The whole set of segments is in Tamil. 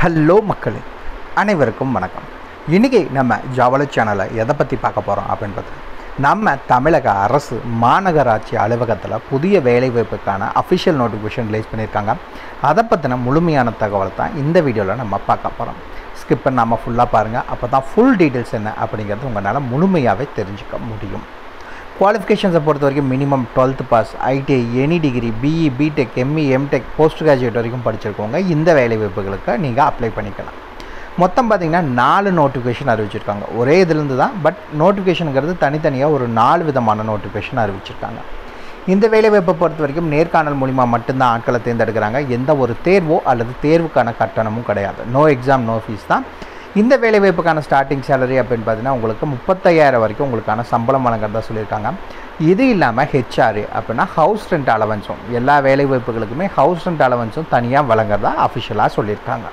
ஹலோ மக்களே அனைவருக்கும் வணக்கம் இன்றைக்கி நம்ம ஜவல சேனலை எதை பற்றி பார்க்க போகிறோம் அப்படின்னு பார்த்தா நம்ம தமிழக அரசு மாநகராட்சி அலுவலகத்தில் புதிய வேலைவாய்ப்புக்கான அஃபிஷியல் நோட்டிஃபிகேஷன் ரிலீஸ் பண்ணியிருக்காங்க அதை பற்றின முழுமையான தகவல் தான் இந்த வீடியோவில் நம்ம பார்க்க போகிறோம் ஸ்கிப் பண்ணாமல் ஃபுல்லாக பாருங்கள் அப்போ தான் ஃபுல் டீட்டெயில்ஸ் என்ன அப்படிங்கிறது உங்களால் முழுமையாகவே தெரிஞ்சுக்க முடியும் குவாலிஃபிகேஷன்ஸை பொறுத்த வரைக்கும் minimum twelfth pass ITI any degree BE BTech ME MTech post graduate வரைக்கும் படிச்சிருக்கவங்க இந்த வேலை வாய்ப்புகளுக்கு நீங்கள் அப்ளை பண்ணிக்கலாம் மொத்தம் பார்த்திங்கன்னா நாலு நோட்டிஃபிகேஷன் அறிவிச்சிருக்காங்க ஒரே இதுலேருந்து தான் பட் நோட்டிஃபிகேஷனுங்கிறது தனித்தனியாக ஒரு நாலு விதமான நோட்டிஃபிகேஷன் அறிவிச்சிருக்காங்க இந்த வேலைவாய்ப்பை பொறுத்த வரைக்கும் நேர்காணல் மூலிமா மட்டும்தான் ஆட்களை தேர்ந்தெடுக்கிறாங்க எந்த ஒரு தேர்வோ அல்லது தேர்வுக்கான கட்டணமும் கிடையாது நோ எக்ஸாம் நோ ஃபீஸ் தான் இந்த வேலைவாய்ப்புக்கான ஸ்டார்டிங் சேலரி அப்படின்னு பார்த்தீங்கன்னா உங்களுக்கு முப்பத்தையாயிரம் வரைக்கும் உங்களுக்கான சம்பளம் வழங்குறதா சொல்லியிருக்காங்க இது இல்லாமல் ஹெச்ஆர் அப்படின்னா ஹவுஸ் ரெண்ட் அலவன்ஸும் எல்லா வேலைவாய்ப்புகளுக்குமே ஹவுஸ் ரெண்ட் அலவன்ஸும் தனியாக வழங்குறதா அஃபிஷியலாக சொல்லியிருக்காங்க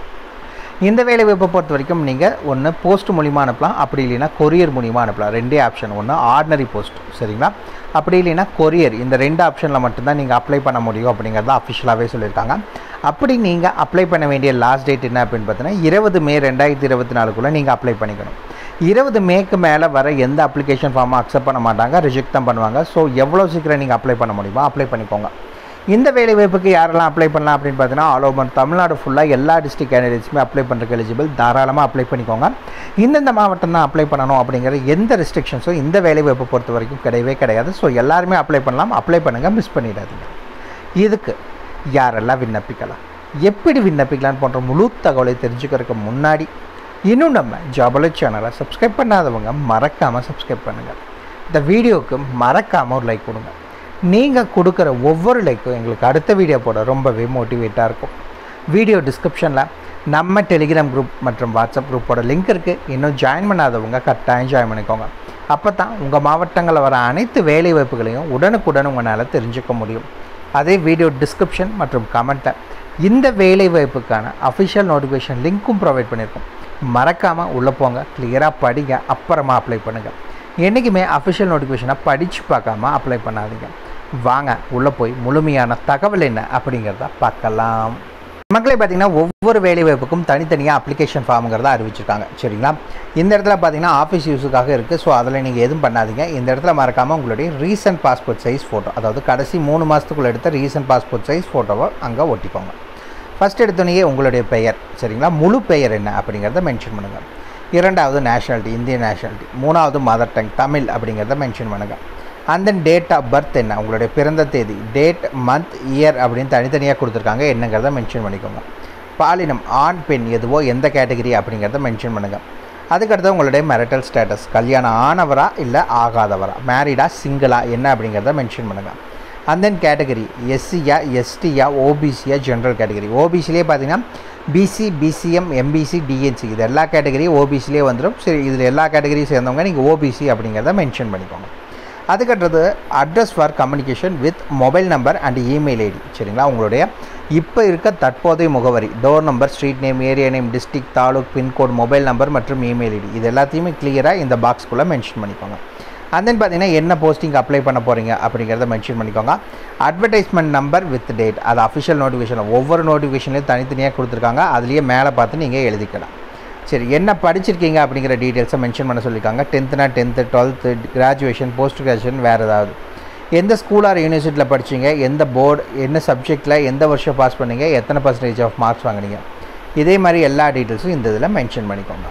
இந்த வேலைவாய்ப்பை பொறுத்த வரைக்கும் நீங்கள் ஒன்று போஸ்ட் மூலிமா அனுப்பலாம் அப்படி இல்லைன்னா கொரியர் மூலிமா அனுப்பலாம் ரெண்டே ஆப்ஷன் ஒன்று ஆர்டினரி போஸ்ட் சரிங்களா அப்படி இல்லைன்னா கொரியர் இந்த ரெண்டு ஆப்ஷனில் மட்டும்தான் நீங்கள் அப்ளை பண்ண முடியும் அப்படிங்கிறத அஃபிஷியலாகவே சொல்லியிருக்காங்க அப்படி நீங்கள் அப்ளை பண்ண வேண்டிய லாஸ்ட் டேட் என்ன அப்படின்னு பார்த்தீங்கன்னா இருபது மே ரெண்டாயிரத்தி இருபத்தி நாலுக்குள்ளே நீங்கள் அப்ளை பண்ணிக்கணும் இருபது மேக்கு மேலே வர எந்த அப்ளிகேஷன் ஃபார்மும் அக்செப்ட் பண்ண மாட்டாங்க ரிஜெக்ட் தான் பண்ணுவாங்க ஸோ எவ்வளோ சீக்கிரம் நீங்கள் அப்ளை பண்ண முடியுமோ அப்ளை பண்ணிக்கோங்க இந்த வேலை வாய்ப்புக்கு யாரெல்லாம் அப்ளை பண்ணலாம் அப்படின்னு பார்த்தீங்கன்னா ஆல் ஓவர் தமிழ்நாடு ஃபுல்லாக எல்லா டிஸ்ட்ரிக் கேண்டிடேட்ஸுமே அப்ளை பண்ணுறதுக்கு எலிஜிபிள் தாராளமாக அப்ளை பண்ணிக்கோங்க இந்தந்த மாவட்டம் தான் அப்ளை பண்ணணும் அப்படிங்கிற எந்த ரெஸ்ட்ரிக்ஷன்ஸும் இந்த வேலை வாய்ப்பை பொறுத்த வரைக்கும் கிடையவே கிடையாது ஸோ எல்லாருமே அப்ளை பண்ணலாம் அப்ளை பண்ணுங்கள் மிஸ் பண்ணிடாதீங்க இதுக்கு யாரெல்லாம் விண்ணப்பிக்கலாம் எப்படி விண்ணப்பிக்கலான்னு போன்ற முழு தகவலை தெரிஞ்சுக்கிறதுக்கு முன்னாடி இன்னும் நம்ம ஜபலை சேனலை சப்ஸ்கிரைப் பண்ணாதவங்க மறக்காமல் சப்ஸ்கிரைப் பண்ணுங்கள் இந்த வீடியோவுக்கு மறக்காமல் ஒரு லைக் கொடுங்க நீங்கள் கொடுக்குற ஒவ்வொரு லைக்கும் எங்களுக்கு அடுத்த வீடியோ போட ரொம்பவே மோட்டிவேட்டாக இருக்கும் வீடியோ டிஸ்கிரிப்ஷனில் நம்ம டெலிகிராம் குரூப் மற்றும் வாட்ஸ்அப் குரூப்போட லிங்க் இருக்குது இன்னும் ஜாயின் பண்ணாதவங்க கட்டாயம் ஜாயின் பண்ணிக்கோங்க அப்போ தான் உங்கள் மாவட்டங்களில் வர அனைத்து வேலை வாய்ப்புகளையும் உடனுக்குடன் உங்களால் தெரிஞ்சுக்க முடியும் அதே வீடியோ டிஸ்கிரிப்ஷன் மற்றும் கமெண்ட்டை இந்த வேலை வாய்ப்புக்கான அஃபிஷியல் நோட்டிஃபிகேஷன் லிங்க்கும் ப்ரொவைட் பண்ணியிருக்கோம் மறக்காமல் உள்ளே போங்க கிளியராக படிங்க அப்புறமா அப்ளை பண்ணுங்கள் என்றைக்குமே அஃபிஷியல் நோட்டிஃபிகேஷனை படித்து பார்க்காம அப்ளை பண்ணாதீங்க வாங்க உள்ளே போய் முழுமையான தகவல் என்ன அப்படிங்கிறத பார்க்கலாம் மக்களே பார்த்தீங்கன்னா ஒவ்வொரு வேலைவாய்ப்புக்கும் தனித்தனியாக அப்ளிகேஷன் ஃபார்முங்கிறத அறிவிச்சிருக்காங்க சரிங்களா இந்த இடத்துல பார்த்தீங்கன்னா ஆஃபீஸ் யூஸுக்காக இருக்குது ஸோ அதில் நீங்கள் எதுவும் பண்ணாதீங்க இந்த இடத்துல மறக்காமல் உங்களுடைய ரீசன்ட் பாஸ்போர்ட் சைஸ் ஃபோட்டோ அதாவது கடைசி மூணு மாதத்துக்குள்ளே எடுத்த ரீசன்ட் பாஸ்போர்ட் சைஸ் ஃபோட்டோவை அங்கே ஒட்டிக்கோங்க ஃபஸ்ட் எடுத்தோடனே உங்களுடைய பெயர் சரிங்களா முழு பெயர் என்ன அப்படிங்கிறத மென்ஷன் பண்ணுங்கள் இரண்டாவது நேஷனாலிட்டி இந்திய நேஷனாலிட்டி மூணாவது மதர் டங் தமிழ் அப்படிங்கிறத மென்ஷன் பண்ணுங்கள் and then date of birth என்ன உங்களுடைய பிறந்த தேதி டேட் மந்த் இயர் அப்படின்னு தனித்தனியாக கொடுத்துருக்காங்க என்னங்கிறத மென்ஷன் பண்ணிக்கோங்க பாலினம் ஆண் பெண் எதுவோ எந்த கேட்டகரி அப்படிங்கிறத மென்ஷன் பண்ணுங்கள் அதுக்கடுத்து உங்களுடைய மெரிட்டல் ஸ்டேட்டஸ் கல்யாணம் ஆனவரா இல்லை ஆகாதவரா மேரிடா சிங்கிளா என்ன அப்படிங்கிறத மென்ஷன் பண்ணுங்கள் அண்ட் தென் கேட்டகரி எஸ்சியா எஸ்டியா ஓபிசியா ஜென்ரல் கேட்டகரி ஓபிசிலே பார்த்தீங்கன்னா பிசி பிசிஎம் எம்பிசி டிஎன்சி இது எல்லா கேட்டகரியும் ஓபிசிலே வந்துடும் சரி இதில் எல்லா கேட்டகரியும் சேர்ந்தவங்க நீங்கள் ஓபிசி அப்படிங்கிறத மென்ஷன் பண்ணிக்கோங்க அதுக்கடுத்தது address for communication with mobile number and email ID சரிங்களா உங்களுடைய இப்போ இருக்க தற்போதைய முகவரி door number street name area name district taluk pincode mobile number மற்றும் இமெயில் ஐடி இது எல்லாத்தையுமே கிளியராக இந்த பாக்ஸ்குள்ளே மென்ஷன் பண்ணிக்கோங்க அண்ட் தென் பார்த்தீங்கன்னா என்ன போஸ்டிங் அப்ளை பண்ண போகிறீங்க அப்படிங்கிறத மென்ஷன் பண்ணிக்கோங்க அட்வர்டைஸ்மெண்ட் நம்பர் வித் டேட் அது அஃபிஷியல் நோட்டிஃபிகேஷன் ஒவ்வொரு நோட்டிஃபிகேஷன்லையும் தனித்தனியாக கொடுத்துருக்காங்க அதுலேயே மேலே பார்த்து நீங்கள் எழுதிக்கலாம் சரி என்ன படிச்சிருக்கீங்க அப்படிங்கிற டீட்டெயில்ஸை மென்ஷன் பண்ண சொல்லியிருக்காங்க டென்த்துனா tenth twelfth graduation post graduation வேறு ஏதாவது எந்த ஸ்கூல் ஆர் யூனிவர்சிட்டியில் படிச்சிங்க எந்த போர்டு என்ன சப்ஜெக்டில் எந்த வருஷம் பாஸ் பண்ணீங்க எத்தனை பர்சன்டேஜ் ஆஃப் மார்க்ஸ் வாங்கினீங்க இதே மாதிரி எல்லா டீட்டெயில்ஸும் இந்த இதில் மென்ஷன் பண்ணிக்கோங்க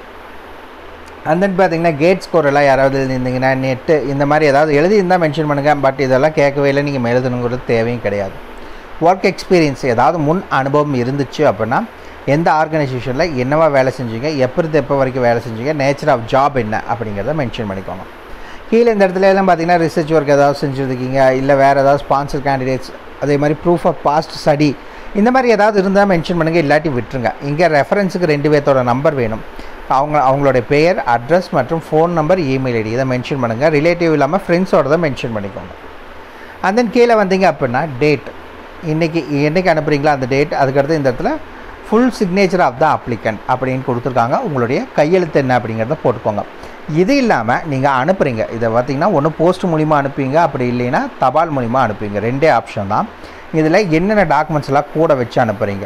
அண்ட் தென் பார்த்தீங்கன்னா கேட் ஸ்கோர் எல்லாம் யாராவது எழுதியிருந்தீங்கன்னா நெட்டு இந்த மாதிரி ஏதாவது எழுதியிருந்தால் மென்ஷன் பண்ணுங்கள் பட் இதெல்லாம் கேட்கவே இல்லை நீங்கள் எழுதணுங்கிறது தேவையும் கிடையாது ஒர்க் எக்ஸ்பீரியன்ஸ் ஏதாவது முன் அனுபவம் இருந்துச்சு அப்படின்னா எந்த ஆர்கனைசேஷனில் என்னவா வேலை செஞ்சீங்க எப்படி எப்போ வரைக்கும் வேலை செஞ்சீங்க நேச்சர் ஆஃப் ஜாப் என்ன அப்படிங்கிறத மென்ஷன் பண்ணிக்கோங்க கீழே இந்த இடத்துல எல்லாம் பார்த்தீங்கன்னா ரிசர்ச் ஒர்க் ஏதாவது செஞ்சுருக்கீங்க இல்லை வேறு ஏதாவது ஸ்பான்சர் கேண்டிடேட்ஸ் அதே மாதிரி ப்ரூஃப் ஆஃப் பாஸ்ட் ஸ்டடி இந்த மாதிரி ஏதாவது இருந்தால் மென்ஷன் பண்ணுங்கள் இல்லாட்டி விட்டுருங்க இங்கே ரெஃபரன்ஸுக்கு ரெண்டு பேர்த்தோட நம்பர் வேணும் அவங்க அவங்களுடைய பெயர் அட்ரஸ் மற்றும் ஃபோன் நம்பர் இமெயில் ஐடி இதை மென்ஷன் பண்ணுங்கள் ரிலேட்டிவ் இல்லாமல் ஃப்ரெண்ட்ஸோட தான் மென்ஷன் பண்ணிக்கோங்க அண்ட் தென் கீழே வந்தீங்க அப்படின்னா டேட் இன்றைக்கி என்றைக்கு அனுப்புகிறீங்களோ அந்த டேட் அதுக்கடுத்து இந்த இடத்துல full signature of the applicant அப்படின்னு கொடுத்துருக்காங்க உங்களுடைய கையெழுத்து என்ன அப்படிங்கிறத போட்டுக்கோங்க இது இல்லாமல் நீங்கள் அனுப்புகிறீங்க இதை பார்த்தீங்கன்னா ஒன்று போஸ்ட் மூலிமா அனுப்புவீங்க அப்படி இல்லைன்னா தபால் மூலிமா அனுப்புவீங்க ரெண்டே ஆப்ஷன் தான் இதில் என்னென்ன டாக்குமெண்ட்ஸ் எல்லாம் கூட வச்சு அனுப்புகிறீங்க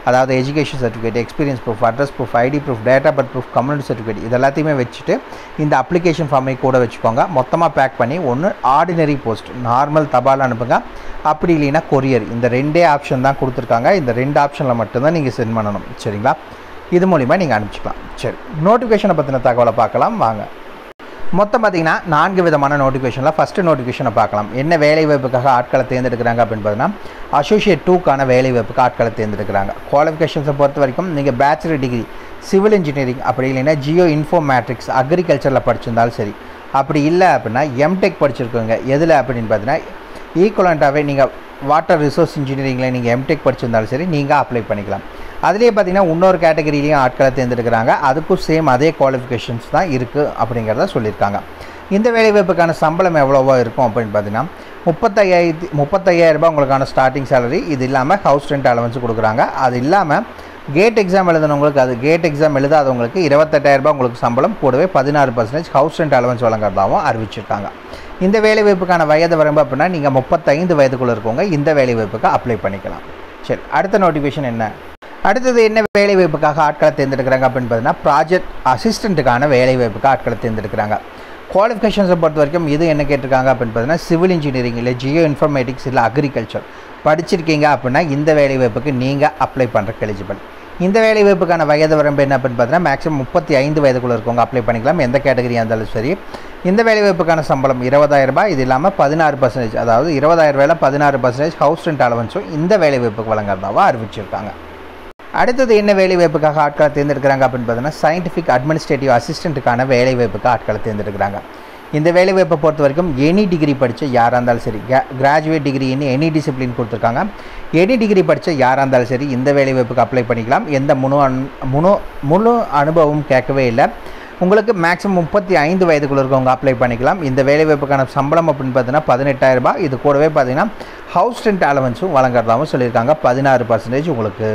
அதாவது education certificate experience proof address proof ID proof date of birth proof community certificate இது எல்லாத்தையுமே வச்சுட்டு இந்த அப்ளிகேஷன் ஃபார்மை கூட வச்சுக்கோங்க மொத்தமாக பேக் பண்ணி ஒன்று ஆர்டினரி போஸ்ட் நார்மல் தபால் அனுப்புங்க அப்படி இல்லைன்னா கொரியர் இந்த ரெண்டே ஆப்ஷன் தான் கொடுத்துருக்காங்க இந்த ரெண்டு ஆப்ஷனில் மட்டும்தான் நீங்கள் சென்ட் பண்ணணும் சரிங்களா இது மூலிமா நீங்கள் அனுப்பிச்சிக்கலாம் சரி நோட்டிஃபிகேஷனை பற்றின தகவலை பார்க்கலாம் வாங்க மொத்தம் பார்த்தீங்கன்னா நான்கு விதமான நோட்டிஃபிகேஷனில் ஃபஸ்ட்டு நோட்டிஃபிகேஷனை பார்க்கலாம் என்ன வேலை வாய்ப்புக்காக ஆட்களை தேர்ந்தெடுக்கிறாங்க அப்படின்னு பார்த்தீங்கன்னா அசோசியேட் டூக்கான வேலை வாய்ப்புக்கு ஆட்களை தேர்ந்தெடுக்கிறாங்க குவாலிஃபிகேஷன்ஸை பொறுத்த வரைக்கும் நீங்கள் பேச்சுலர் டிகிரி சிவில் இன்ஜினியரிங் அப்படி இல்லைன்னா ஜியோ இன்ஃபோமேட்ரிக்ஸ் அக்ரிகல்ச்சரில் படிச்சிருந்தாலும் சரி அப்படி இல்லை அப்படின்னா எம்டெக் படிச்சிருக்கோங்க எதில் அப்படின்னு பார்த்தீங்கன்னா ஈக்குவலண்ட்டாகவே நீங்கள் வாட்டர் ரிசோர்ஸ் இன்ஜினியரிங்கில் நீங்கள் எம்டெக் படிச்சிருந்தாலும் சரி நீங்கள் அப்ளை பண்ணிக்கலாம் அதுலேயே பார்த்தீங்கன்னா இன்னொரு கேட்டகரியிலையும் ஆட்களை தேர்ந்தெடுக்கிறாங்க அதுக்கும் சேம் அதே குவாலிஃபிகேஷன்ஸ் தான் இருக்குது அப்படிங்கிறத சொல்லியிருக்காங்க இந்த வேலைவாய்ப்புக்கான சம்பளம் எவ்வளோவா இருக்கும் அப்படின்னு பார்த்தீங்கன்னா முப்பத்தையாயிரத்தி முப்பத்தையாயிரரூபா உங்களுக்கான ஸ்டார்டிங் சேலரி இது இல்லாமல் ஹவுஸ் ரெண்ட் அலவன்ஸ் கொடுக்குறாங்க அது இல்லாமல் கேட் எக்ஸாம் எழுதுனவங்களுக்கு அது கேட் எக்ஸாம் எழுதாதவங்களுக்கு இருபத்தெட்டாயிரரூபா உங்களுக்கு சம்பளம் கூடவே பதினாறு பர்சன்டேஜ் ஹவுஸ் ரெண்ட் அலவன்ஸ் வழங்குறதாகவும் அறிவிச்சிருக்காங்க இந்த வேலைவாய்ப்புக்கான வயது வரம்பு அப்படின்னா நீங்கள் முப்பத்தைந்து வயதுக்குள்ளே இருக்கவங்க இந்த வேலைவாய்ப்புக்கு அப்ளை பண்ணிக்கலாம் சரி அடுத்த நோட்டிஃபிகேஷன் என்ன அடுத்தது என்ன வேலை வாய்ப்புக்காக ஆட்களை தேர்ந்தெடுக்கிறாங்க அப்படின்னு பார்த்தீங்கன்னா ப்ராஜெக்ட் அசிஸ்டண்ட்டுக்கான வேலை வாய்ப்புக்கு ஆட்களை தேர்ந்தெடுக்கிறாங்க குவாலிஃபிகேஷன்ஸை பொறுத்த வரைக்கும் இது என்ன கேட்டிருக்காங்க அப்படின்னு பார்த்தீங்கன்னா சிவில் இன்ஜினியரிங் இல்லை ஜியோ இன்ஃபர்மேட்டிக்ஸ் இல்லை அக்ரிகல்ச்சர் படிச்சிருக்கீங்க அப்படின்னா இந்த வேலை வாய்ப்புக்கு நீங்கள் அப்ளை பண்ணுறக்கு எலிஜிபிள் இந்த வேலை வாய்ப்புக்கான வயது வரம்பு என்ன அப்படின்னு பார்த்தீங்கன்னா மேக்ஸிமம் முப்பத்தி ஐந்து வயதுக்குள்ள இருக்கவங்க அப்ளை பண்ணிக்கலாம் எந்த கேட்டகரியாக இருந்தாலும் சரி இந்த வேலை வாய்ப்புக்கான சம்பளம் இருபதாயிரம் ரூபாய் இது இல்லாமல் பதினாறு பர்சன்டேஜ் அதாவது இருபதாயிரம் ரூபாயில் பதினாறு பர்சன்டேஜ் ஹவுஸ் ரெண்ட் அலவன்ஸும் இந்த வேலை வாய்ப்புக்கு வழங்குறதாவும் அறிவிச்சிருக்காங்க அடுத்தது என்ன வேலை வாய்ப்புக்காக ஆட்களை தேர்ந்தெடுக்கிறாங்க அப்படின்னு பார்த்தீங்கன்னா சயின்டிஃபிக் அட்மினிஸ்ட்ரேட்டிவ் அசிஸ்டண்ட்டுக்கான வேலை வாய்ப்புக்கு ஆட்களை தேர்ந்தெடுக்கிறாங்க இந்த வேலை வாய்ப்பை பொறுத்த வரைக்கும் எனி டிகிரி படித்த யாராக இருந்தாலும் சரி graduate degree in any discipline கொடுத்துருக்காங்க எனி டிகிரி படித்த யாராக இருந்தாலும் சரி இந்த வேலை வாய்ப்புக்கு அப்ளை பண்ணிக்கலாம் எந்த முழு அனு முழு முழு அனுபவம் கேட்கவே இல்லை உங்களுக்கு மேக்ஸிமம் முப்பத்தி ஐந்து வயதுக்குள்ள இருக்கவங்க அப்ளை பண்ணிக்கலாம் இந்த வேலைவாய்ப்புக்கான சம்பளம் அப்படின்னு பார்த்தீங்கன்னா பதினெட்டாயிரம் ரூபாய் இது கூடவே பார்த்தீங்கன்னா ஹவுஸ் ரெண்ட் அலவன்ஸும் வழங்குறதாகவும் சொல்லியிருக்காங்க பதினாறு பர்சன்டேஜ் உங்களுக்கு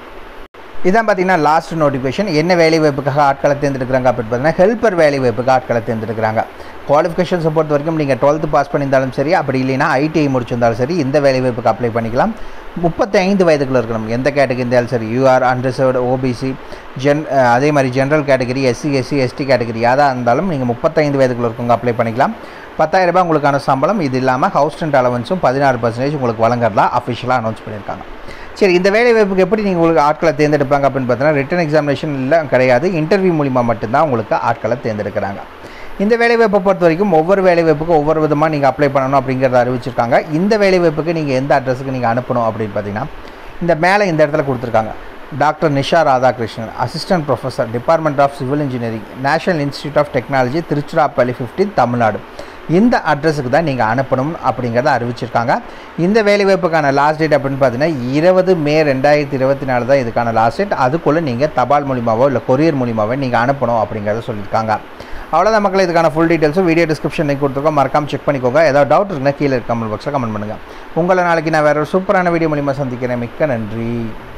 இதான் பார்த்தீங்கன்னா லாஸ்ட் நோட்டிஃபிகேஷன் என்ன வேலை வாய்ப்புக்காக ஆட்களை தேர்ந்தெடுக்கிறாங்க அப்படின்னு பார்த்தீங்கன்னா ஹெல்ப்பர் வேலை வாய்ப்புக்கு ஆட்களை தேர்ந்தெடுக்கிறாங்க குவாலிஃபிகேஷன்ஸை பொறுத்த வரைக்கும் நீங்கள் டுவெல்த்து பாஸ் பண்ணியிருந்தாலும் சரி அப்படி இல்லைன்னா ஐடிஐ முடிச்சிருந்தாலும் சரி இந்த வேலை வாய்ப்புக்கு அப்ளை பண்ணிக்கலாம் முப்பத்தி ஐந்து வயதுக்குள்ள இருக்கணும் எந்த கேட்டகரி இருந்தாலும் சரி யூஆர் அன்ரிசர்வ்டு ஓபிசி ஜென் அதே மாதிரி general category SC SC ST category யாராக இருந்தாலும் நீங்கள் முப்பத்தைந்து வயதுக்குள்ள இருக்கவங்க அப்ளை பண்ணிக்கலாம் பத்தாயிரம் ரூபாய் உங்களுக்கான சம்பளம் இது இல்லாமல் ஹவுஸ் ரெண்ட் அலவன்ஸும் பதினாறு பர்சன்டேஜ் உங்களுக்கு வழங்குறதா அஃபிஷியலாக அனௌன்ஸ் பண்ணியிருக்காங்க சரி இந்த வேலை வாய்ப்புக்கு எப்படி நீங்கள் உங்களுக்கு ஆட்களை தேர்ந்தெடுப்பாங்க அப்படின்னு பார்த்தீங்கன்னா ரிட்டன் எக்ஸாமினேஷன் இல்லை கிடையாது இன்டர்வியூ மூலிமா மட்டும்தான் உங்களுக்கு ஆட்களை தேர்ந்தெடுக்கிறாங்க இந்த வேலைவாய்ப்பை பொறுத்த வரைக்கும் ஒவ்வொரு வேலைவாய்ப்புக்கும் ஒவ்வொரு விதமாக நீங்கள் அப்ளை பண்ணணும் அப்படிங்கிறத அறிவிச்சிருக்காங்க இந்த வேலைவாய்ப்புக்கு நீங்கள் எந்த அட்ரஸுக்கு நீங்கள் அனுப்பணும் அப்படின்னு பார்த்தீங்கன்னா இந்த மேலே இந்த இடத்துல கொடுத்துருக்காங்க doctor Nisha Radhakrishnan assistant professor department of civil engineering national institute of technology Tiruchirappalli fifteen Tamil Nadu இந்த அட்ரஸுக்கு தான் நீங்கள் அனுப்பணும் அப்படிங்கிறத அறிவிச்சிருக்காங்க இந்த வேலைவாய்ப்புக்கான லாஸ்ட் டேட் அப்படின்னு பார்த்தீங்கன்னா இருபது மே ரெண்டாயிரத்தி இருபத்தி நாலு தான் இதுக்கான லாஸ்ட் டேட் அதுக்குள்ளே நீங்கள் தபால் மூலிமாவோ இல்லை கொரியர் மூலிமாவோ நீங்கள் அனுப்பணும் அப்படிங்கிறத சொல்லியிருக்காங்க அவ்வளோதான் மக்கள் இதுக்கான ஃபுல் டீட்டெயில்ஸும் வீடியோ டிஸ்கிரிப்ஷன் லிங்க் கொடுத்துருக்கோம் மறக்காம செக் பண்ணிக்கோங்க ஏதாவது டவுட் இருக்குன்னா கீழே கமெண்ட் பாக்ஸில் கமெண்ட் பண்ணுங்கள் உங்களை நாளைக்கு நான் வேறு ஒரு சூப்பரான வீடியோ மூலிமா சந்திக்கிறேன் மிக்க நன்றி